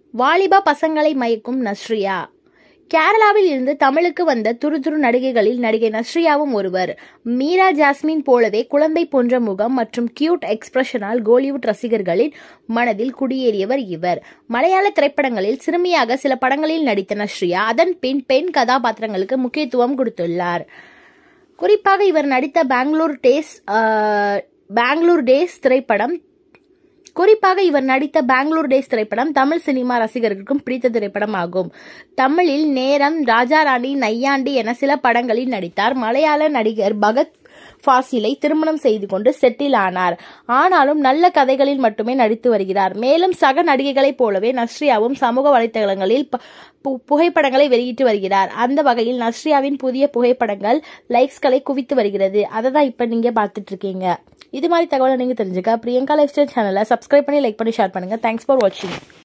வாலிபா பசங்களை மயக்கும் நஸ்ரியா கேரளாவில் இருந்து தமிழுக்கு வந்த துருதுரு நடிகைகளில் நடிகை நஸ்ரியாவும் ஒருவர் மீரா ஜாஸ்மின் போலவே குழந்தை போன்ற முகம் மற்றும் கியூட் எக்ஸ்பிரஷனால் கோலிவுட் ரசிகர்களின் மனதில் குடியேறியவர் இவர் மலையாள திரைப்படங்களில் சிறுமியாக சில படங்களில் நடித்த நஸ்ரியா அதன் பின் பெண் கதாபாத்திரங்களுக்கு முக்கியத்துவம் கொடுத்துள்ளார் குறிப்பாக இவர் நடித்த பெங்களூர் டேஸ் ஆஹ், பெங்களூர் டேஸ் திரைப்படம் குறிப்பாக இவர் நடித்த பெங்களூர் டேஸ் திரைப்படம் தமிழ் சினிமா ரசிகர்களுக்கும் பிடித்த திரைப்படம் ஆகும் தமிழில் நேரம் ராஜாராணி நையாண்டி என சில படங்களில் நடித்தார் மலையாள நடிகர் பகத் ஃபாசிலை திருமணம் செய்து கொண்டு செட்டில் ஆனார் ஆனாலும் நல்ல கதைகளில் மட்டுமே நடித்து வருகிறார் மேலும் சக நடிகைகளைப் போலவே நஸ்ரியாவும் சமூக வலைத்தளங்களில் ப- பு- புகைப்படங்களை வெளியிட்டு வருகிறார் அந்த வகையில் நஸ்ரியாவின் புதிய புகைப்படங்கள் லைக்ஸ்களை குவித்து வருகிறது அதை தான் இப்போ நீங்கள் பார்த்துட்டு இருக்கீங்க இது மாதிரி தகவலை நீங்கள் தெரிஞ்சுக்க பிரியங்கா லைஃப் ஸ்டைல் சேனலை சப்ஸ்கிரைப் பண்ணி லைக் பண்ணி ஷேர் பண்ணுங்கள் தேங்க்ஸ் ஃபார் வாட்சிங்